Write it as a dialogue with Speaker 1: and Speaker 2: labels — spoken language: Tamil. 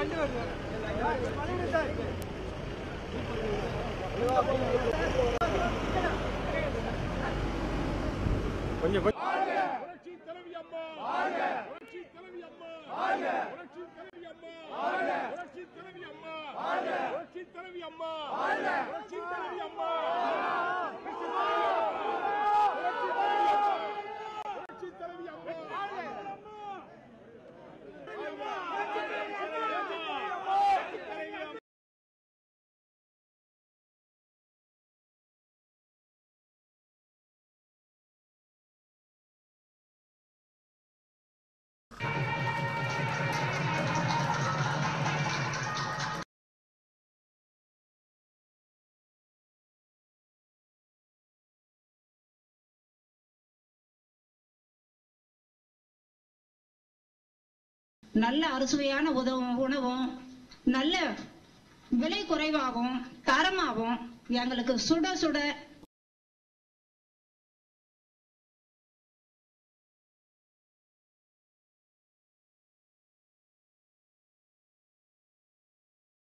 Speaker 1: கொஞ்சம் கொஞ்சம்
Speaker 2: புரட்சி தலைவி அம்மா புரட்சி தலைவி அம்மா புரட்சி தலைவி அம்மா புரட்சி தலைவி அம்மா புரட்சி தலைவி அம்மா புரட்சி தலைவி அம்மா புரட்சி தலைவி அம்மா
Speaker 3: நல்ல அறுசுவையான உதவும் உணவும் நல்ல விலை குறைவாகவும் தரமாகவும் எங்களுக்கு சுட சுட